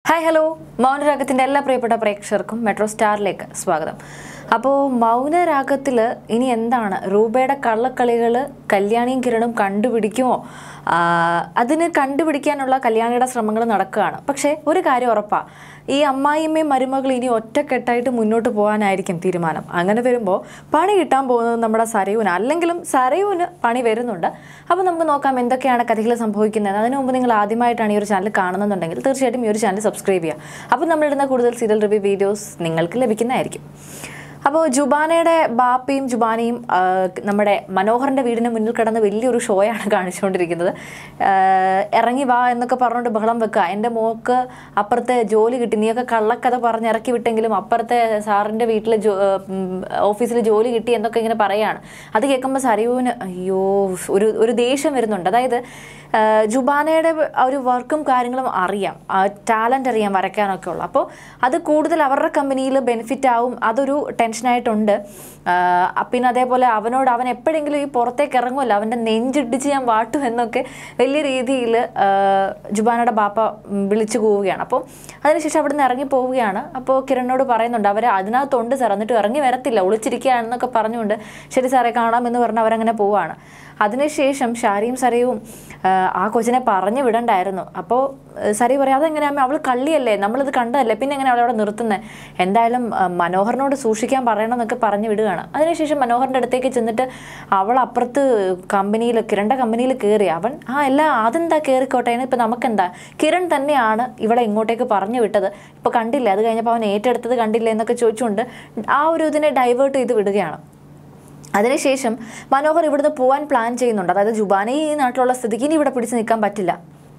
hi hello മൗനരാഗത്തിൻ്റെ എല്ലാ പ്രിയപ്പെട്ട പ്രേക്ഷകർക്കും മെട്രോ സ്റ്റാറിലേക്ക് സ്വാഗതം അപ്പോൾ മൗനരാഗത്തിൽ ഇനി എന്താണ് രൂപയുടെ കള്ളക്കളികൾ കല്യാണിയും കിരണും കണ്ടുപിടിക്കുമോ ആ, അതിന് കണ്ടുപിടിക്കാനുള്ള കല്യാണിയുടെ ശ്രമങ്ങൾ നടക്കുകയാണ് പക്ഷേ ഒരു കാര്യം ഉറപ്പാണ് ഈ അമ്മായിയമ്മയും മരുമകൾ ഇനി ഒറ്റക്കെട്ടായിട്ട് മുന്നോട്ട് പോകാനായിരിക്കും തീരുമാനം അങ്ങനെ വരുമ്പോൾ പണി കിട്ടാൻ പോകുന്നത് നമ്മുടെ സരയൂന് അല്ലെങ്കിലും സരയൂന് പണി വരുന്നുണ്ട് അപ്പോൾ നമുക്ക് നോക്കാം എന്തൊക്കെയാണ് കഥകൾ സംഭവിക്കുന്നത് അതിനു മുമ്പ് നിങ്ങൾ ആദ്യമായിട്ടാണ് ഈ ഒരു ചാനൽ കാണുന്നുണ്ടെങ്കിൽ തീർച്ചയായിട്ടും ഈ ഒരു ചാനൽ സബ്സ്ക്രൈബ് ചെയ്യുക അപ്പോൾ നമ്മളിടുന്ന കൂടുതൽ സീരിയൽ റിവ്യൂ വീഡിയോസ് നിങ്ങൾക്ക് ലഭിക്കുന്നതായിരിക്കും അപ്പോൾ ജുബാനയുടെ ബാപ്പയും ജുബാനയും ആ, നമ്മുടെ മനോഹറിൻ്റെ വീടിന് മുന്നിൽ കിടന്ന് വലിയൊരു ഷോയാണ് കാണിച്ചുകൊണ്ടിരിക്കുന്നത് ആ, ഇറങ്ങി വാ എന്നൊക്കെ പറഞ്ഞുകൊണ്ട് ബഹളം വെക്കുക എൻ്റെ മോക്ക് അപ്പുറത്തെ ജോലി കിട്ടി നീയൊക്കെ കള്ളക്കഥ പറഞ്ഞ് ഇറക്കി വിട്ടെങ്കിലും അപ്പുറത്തെ സാറിൻ്റെ വീട്ടിൽ ജോ ഓഫീസിൽ ജോലി കിട്ടി എന്നൊക്കെ ഇങ്ങനെ പറയാണ് അത് കേൾക്കുമ്പോൾ സരയൂന് അയ്യോ ഒരു ഒരു ദേഷ്യം വരുന്നുണ്ട് അതായത് ആ, ജുബാനയുടെ ആ ഒരു വർക്കും കാര്യങ്ങളും അറിയാം ടാലൻ്റ് അറിയാം വരയ്ക്കാനൊക്കെ ഉള്ളു അപ്പോൾ അത് കൂടുതൽ അവരുടെ കമ്പനിയിൽ ബെനിഫിറ്റ് ആവും അതൊരു ടെൻഷനായിട്ടുണ്ട് ആ, പിന്നെ അതേപോലെ അവനോട് അവൻ എപ്പോഴെങ്കിലും ഈ പുറത്തേക്ക് ഇറങ്ങുമല്ലോ അവൻ്റെ നെഞ്ചിടിച്ച് ഞാൻ വാട്ടും എന്നൊക്കെ വലിയ രീതിയിൽ ജുബാനയുടെ ബാപ്പ ഉം, വിളിച്ചു പോവുകയാണ് അപ്പോൾ അതിനുശേഷം അവിടെ നിന്ന് ഇറങ്ങി പോവുകയാണ് അപ്പോൾ കിരണിനോട് പറയുന്നുണ്ട് അവർ അതിനകത്തുണ്ട് സാർ എന്നിട്ട് ഇറങ്ങി വരത്തില്ല ഒളിച്ചിരിക്കുകയാണെന്നൊക്കെ പറഞ്ഞുകൊണ്ട് ശരി സാറേ കാണാമെന്ന് പറഞ്ഞ് അവരങ്ങനെ പോവാണ് അതിനുശേഷം ഷാരിയും സരയും ആ, ആ കൊച്ചിനെ പറഞ്ഞു വിടണ്ടായിരുന്നു അപ്പോൾ സരി പറയാം അതെങ്ങനെയാ അവൾ കള്ളിയല്ലേ നമ്മളിത് കണ്ടതല്ലേ പിന്നെ എങ്ങനെ അവളവിടെ നിർത്തുന്നത് എന്തായാലും ആ, മനോഹറിനോട് സൂക്ഷിക്കാൻ പറയണമെന്നൊക്കെ പറഞ്ഞു വിടുകയാണ് അതിനുശേഷം മനോഹറിൻ്റെ അടുത്തേക്ക് ചെന്നിട്ട് അവൾ അപ്പുറത്ത് കമ്പനിയിൽ കിരണിൻ്റെ കമ്പനിയിൽ കയറി അവൻ ആ എല്ലാ അതെന്താ കയറിക്കോട്ടെ ഇപ്പം നമുക്കെന്താ കിരൺ തന്നെയാണ് ഇവിടെ ഇങ്ങോട്ടേക്ക് പറഞ്ഞു വിട്ടത് ഇപ്പോൾ കണ്ടില്ലേ അത് കഴിഞ്ഞപ്പോൾ അവൻ ഏറ്റെടുത്തത് കണ്ടില്ലേ എന്നൊക്കെ ചോദിച്ചുകൊണ്ട് ആ ഒരു ഇതിനെ ഡൈവേർട്ട് ചെയ്ത് വിടുകയാണ് അതിനുശേഷം മനോഹർ ഇവിടുന്ന് പോകാൻ പ്ലാൻ ചെയ്യുന്നുണ്ട് അതായത് ജുബാനെ ഈ നാട്ടിലുള്ള സ്ഥിതിക്ക് ഇനി ഇവിടെ പിടിച്ച് നിൽക്കാൻ പറ്റില്ല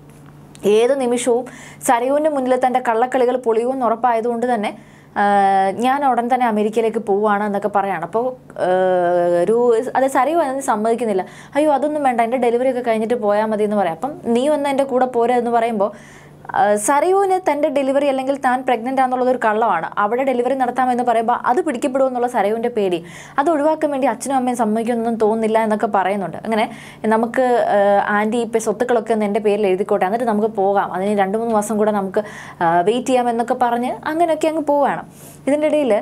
ഏത് നിമിഷവും സരയൂവിൻ്റെ മുന്നിൽ തൻ്റെ കള്ളക്കളികൾ പൊളിയുമെന്ന് ഉറപ്പായതുകൊണ്ട് തന്നെ ആ, ഞാൻ ഉടൻ തന്നെ അമേരിക്കയിലേക്ക് പോവുകയാണ് എന്നൊക്കെ പറയാണ് അപ്പോൾ ഒരു അത് സരയു അതിന് സമ്മതിക്കുന്നില്ല അയ്യോ അതൊന്നും വേണ്ട എൻ്റെ ഡെലിവറി ഒക്കെ കഴിഞ്ഞിട്ട് പോയാൽ മതി എന്ന് പറയാം അപ്പം നീ ഒന്ന് എൻ്റെ കൂടെ പോരാ എന്ന് പറയുമ്പോൾ ആ, സരയുവിന് തൻ്റെ ഡെലിവറി അല്ലെങ്കിൽ താൻ പ്രഗ്നൻ്റ് ആണെന്നുള്ളത് ഒരു കള്ളമാണ് അവിടെ ഡെലിവറി നടത്താമെന്ന് പറയുമ്പോൾ അത് പിടിക്കപ്പെടുമെന്നുള്ള സരയുവിൻ്റെ പേടി അത് ഒഴിവാക്കാൻ വേണ്ടി അച്ഛനും അമ്മയും സമ്മതിക്കുമെന്നൊന്നും തോന്നുന്നില്ല എന്നൊക്കെ പറയുന്നുണ്ട് അങ്ങനെ നമുക്ക് ആൻറ്റി ഇപ്പം സ്വത്തുക്കളൊക്കെ ഒന്ന് എൻ്റെ പേരിൽ എഴുതിക്കോട്ടെ എന്നിട്ട് നമുക്ക് പോകാം അതിന് രണ്ട് മൂന്ന് മാസം കൂടെ നമുക്ക് വെയിറ്റ് ചെയ്യാം എന്നൊക്കെ പറഞ്ഞ് അങ്ങനെയൊക്കെ അങ്ങ് പോവുകയാണ് ഇതിൻ്റെ ഇടയിൽ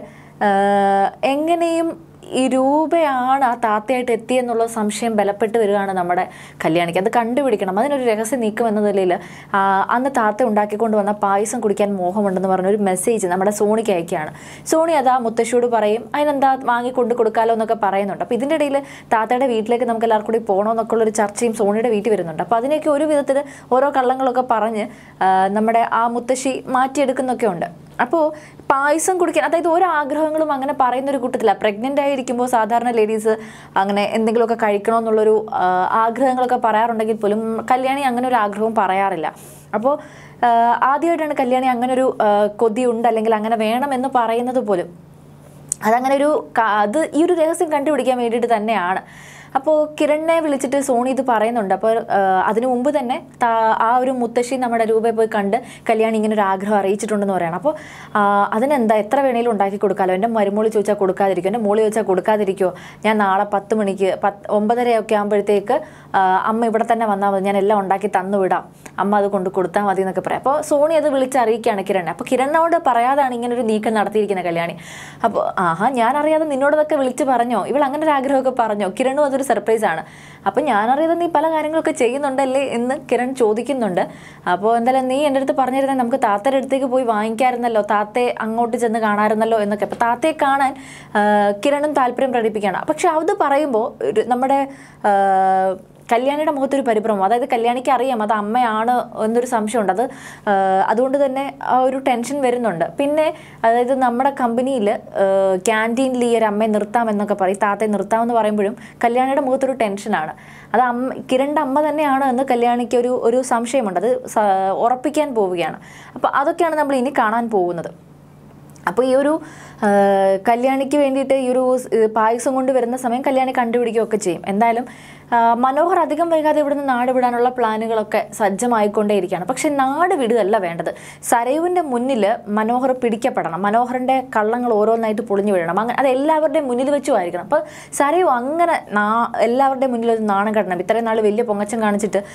എങ്ങനെയും ഈ രൂപയാണ് ആ താത്തയായിട്ട് എത്തിയെന്നുള്ള സംശയം ബലപ്പെട്ട് വരികയാണ് നമ്മുടെ കല്യാണിക്ക് അത് കണ്ടുപിടിക്കണം അതിനൊരു രഹസ്യ നീക്കം എന്ന നിലയിൽ ആ, അന്ന് താത്ത ഉണ്ടാക്കിക്കൊണ്ട് വന്ന പായസം കുടിക്കാൻ മോഹമുണ്ടെന്ന് പറഞ്ഞൊരു മെസ്സേജ് നമ്മുടെ സോണിക്ക് അയക്കുകയാണ് സോണി അതാ മുത്തശ്ശിയോട് പറയും അതിനെന്താ വാങ്ങി കൊണ്ട് കൊടുക്കാലോ എന്നൊക്കെ പറയുന്നുണ്ട് അപ്പോൾ ഇതിൻ്റെ ഇടയിൽ താത്തയുടെ വീട്ടിലേക്ക് നമുക്ക് എല്ലാവർക്കും കൂടി പോകണമെന്നൊക്കെ ഉള്ളൊരു ചർച്ചയും സോണിയുടെ വീട്ടിൽ വരുന്നുണ്ട് അപ്പോൾ അതിനെയൊക്കെ ഒരു വിധത്തിൽ ഓരോ കള്ളങ്ങളൊക്കെ പറഞ്ഞ് ആ, നമ്മുടെ ആ മുത്തശ്ശി മാറ്റിയെടുക്കുന്നൊക്കെ ഉണ്ട് അപ്പോൾ പായസം കുടിക്കാൻ അതായത് ഓരോ ആഗ്രഹങ്ങളും അങ്ങനെ പറയുന്ന ഒരു കൂട്ടത്തില്ല പ്രഗ്നൻ്റ് ആയിരിക്കുമ്പോൾ സാധാരണ ലേഡീസ് അങ്ങനെ എന്തെങ്കിലുമൊക്കെ കഴിക്കണമെന്നുള്ളൊരു ആ, ആഗ്രഹങ്ങളൊക്കെ പറയാറുണ്ടെങ്കിൽ പോലും കല്യാണി അങ്ങനെ ഒരു ആഗ്രഹവും പറയാറില്ല അപ്പോൾ ആ, ആദ്യമായിട്ടാണ് കല്യാണി അങ്ങനെ ഒരു ആ, കൊതിയുണ്ട് അല്ലെങ്കിൽ അങ്ങനെ വേണമെന്ന് പറയുന്നത് പോലും അതങ്ങനെ ഒരു ക- അത് ഈ ഒരു രഹസ്യം കണ്ടുപിടിക്കാൻ വേണ്ടിയിട്ട് തന്നെയാണ് അപ്പോൾ കിരണിനെ വിളിച്ചിട്ട് സോണി ഇത് പറയുന്നുണ്ട് അപ്പോൾ അതിനു മുമ്പ് തന്നെ താ- ആ ഒരു മുത്തശ്ശി നമ്മുടെ രൂപയെ പോയി കണ്ട് കല്യാണി ഇങ്ങനെ ഒരു ആഗ്രഹം അറിയിച്ചിട്ടുണ്ടെന്ന് പറയണം അപ്പോൾ ആ, അതിനെന്താ എത്ര വേണേലും ഉണ്ടാക്കി കൊടുക്കാമല്ലോ എൻ്റെ മരുമോളി ചോദിച്ചാൽ കൊടുക്കാതിരിക്കും എൻ്റെ മോളി ചോദിച്ചാൽ കൊടുക്കാതിരിക്കുമോ ഞാൻ നാളെ പത്ത് മണിക്ക് പത്ത് ഒമ്പതരയൊക്കെ ആകുമ്പോഴത്തേക്ക് ആ, അമ്മ ഇവിടെ തന്നെ വന്നാൽ മതി ഞാൻ എല്ലാം ഉണ്ടാക്കി തന്നു വിടാം അമ്മ അത് കൊണ്ട് കൊടുത്താൽ മതി എന്നൊക്കെ പറയാം അപ്പോൾ സോണി അത് വിളിച്ച് അറിയിക്കുകയാണ് കിരണിനെ അപ്പോൾ കിരണിനോട് പറയാതാണ് ഇങ്ങനെ ഒരു നീക്കം നടത്തിയിരിക്കുന്ന കല്യാണി അപ്പോൾ ആഹാ ഞാൻ അറിയാതെ നിന്നോടതൊക്കെ വിളിച്ച് പറഞ്ഞോ ഇവൾ അങ്ങനെ ഒരു ആഗ്രഹമൊക്കെ പറഞ്ഞോ കിരണും അതൊരു സർപ്രൈസ് ആണ് അപ്പോൾ ഞാൻ അറിയാതെ നീ പല കാര്യങ്ങളൊക്കെ ചെയ്യുന്നുണ്ടല്ലേ എന്ന് കിരൺ ചോദിക്കുന്നുണ്ട് അപ്പോൾ എന്തായാലും നീ എൻ്റെ അടുത്ത് പറഞ്ഞിരുന്നേ നമുക്ക് താത്തയുടെ അടുത്തേക്ക് പോയി വാങ്ങിക്കാമായിരുന്നല്ലോ താത്തയെ അങ്ങോട്ട് ചെന്ന് കാണാമായിരുന്നല്ലോ എന്നൊക്കെ അപ്പോൾ താത്തയെ കാണാൻ ആ, കിരണും താല്പര്യം പ്രകടിപ്പിക്കുകയാണ് പക്ഷെ അത് പറയുമ്പോൾ ഒരു നമ്മുടെ ആ, കല്യാണിയുടെ മുഖത്തൊരു പരിഭ്രമം അതായത് കല്യാണിക്ക് അറിയാം അത് അമ്മയാണ് എന്നൊരു സംശയമുണ്ട് അത് ആ, അതുകൊണ്ട് തന്നെ ആ ഒരു ടെൻഷൻ വരുന്നുണ്ട് പിന്നെ അതായത് നമ്മുടെ കമ്പനിയിൽ ക്യാൻറ്റീനിൽ ഈ ഒരു അമ്മയെ നിർത്താമെന്നൊക്കെ പറയും താത്തയെ നിർത്താമെന്ന് പറയുമ്പോഴും കല്യാണിയുടെ മുഖത്തൊരു ടെൻഷനാണ് അത് അമ്മ കിരണിൻ്റെ അമ്മ തന്നെയാണ് എന്ന് കല്യാണിക്ക് ഒരു ഒരു സംശയമുണ്ട് അത് സ- ഉറപ്പിക്കാൻ പോവുകയാണ് അപ്പോൾ അതൊക്കെയാണ് നമ്മൾ ഇനി കാണാൻ പോകുന്നത് അപ്പോൾ ഈ ഒരു ആ, കല്യാണിക്ക് വേണ്ടിയിട്ട് ഈ ഒരു സ്- ഇത് പായസം കൊണ്ട് വരുന്ന സമയം കല്യാണി കണ്ടുപിടിക്കുകയൊക്കെ ചെയ്യും എന്തായാലും ആ, മനോഹർ അധികം വൈകാതെ ഇവിടുന്ന് നാട് വിടാനുള്ള പ്ലാനുകളൊക്കെ സജ്ജമായിക്കൊണ്ടേയിരിക്കുകയാണ് പക്ഷെ നാട് വിടുകയല്ല വേണ്ടത് സരയുവിൻ്റെ മുന്നിൽ മനോഹർ പിടിക്കപ്പെടണം മനോഹറിൻ്റെ കള്ളങ്ങൾ ഓരോന്നായിട്ട് പൊളിഞ്ഞു വീഴണം അങ്ങനെ അത് എല്ലാവരുടെയും മുന്നിൽ വെച്ചും ആയിരിക്കണം അപ്പോൾ സരയു അങ്ങനെ നാ എല്ലാവരുടെയും മുന്നിൽ ഒരു നാണം കെട്ടണം ഇത്രയും നാൾ വലിയ പൊങ്ങച്ചം കാണിച്ചിട്ട്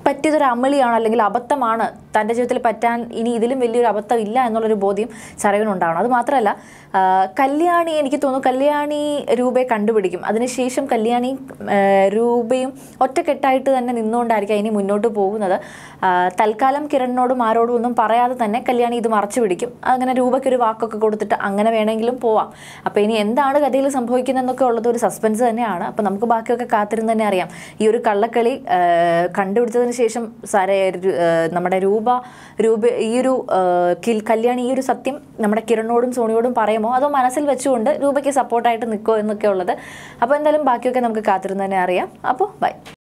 പറ്റിയതൊരു അമളിയാണ് അല്ലെങ്കിൽ അബദ്ധമാണ് തൻ്റെ ജീവിതത്തിൽ പറ്റാൻ ഇനി ഇതിലും വലിയൊരു അബദ്ധം ഇല്ല എന്നുള്ളൊരു ബോധ്യം സരവിനുണ്ടാവണം അത് മാത്രമല്ല ആ, കല്യാണി എനിക്ക് തോന്നുന്നു കല്യാണി രൂപയെ കണ്ടുപിടിക്കും അതിനുശേഷം കല്യാണിയും ആ, രൂപയും ഒറ്റക്കെട്ടായിട്ട് തന്നെ നിന്നുകൊണ്ടായിരിക്കും ഇനി മുന്നോട്ട് പോകുന്നത് ആ, തൽക്കാലം കിരണിനോടും ആരോടും ഒന്നും പറയാതെ തന്നെ കല്യാണി ഇത് മറച്ചു പിടിക്കും അങ്ങനെ രൂപയ്ക്ക് ഒരു വാക്കൊക്കെ കൊടുത്തിട്ട് അങ്ങനെ വേണമെങ്കിലും പോവാം അപ്പോൾ ഇനി എന്താണ് കഥയിൽ സംഭവിക്കുന്നതെന്നൊക്കെ ഉള്ളത് ഒരു സസ്പെൻസ് തന്നെയാണ് അപ്പോൾ നമുക്ക് ബാക്കിയൊക്കെ കാത്തിരുന്ന് തന്നെ അറിയാം ഈ ഒരു കള്ളക്കളി ആ, കണ്ടുപിടിച്ചതിന് ശേഷം സാര രു- ആ, നമ്മുടെ രൂപ രൂപ ഈ ഒരു ആ, കിൽ- കല്യാണി ഈ ഒരു സത്യം നമ്മുടെ കിരണോടും സോണിയോടും പറയുമോ അതോ മനസ്സിൽ വെച്ചുകൊണ്ട് രൂപയ്ക്ക് സപ്പോർട്ടായിട്ട് നിൽക്കുമോ എന്നൊക്കെ ഉള്ളത് അപ്പോൾ എന്തായാലും ബാക്കിയൊക്കെ നമുക്ക് കാത്തിരുന്ന് തന്നെ അറിയാം അപ്പോൾ ബൈ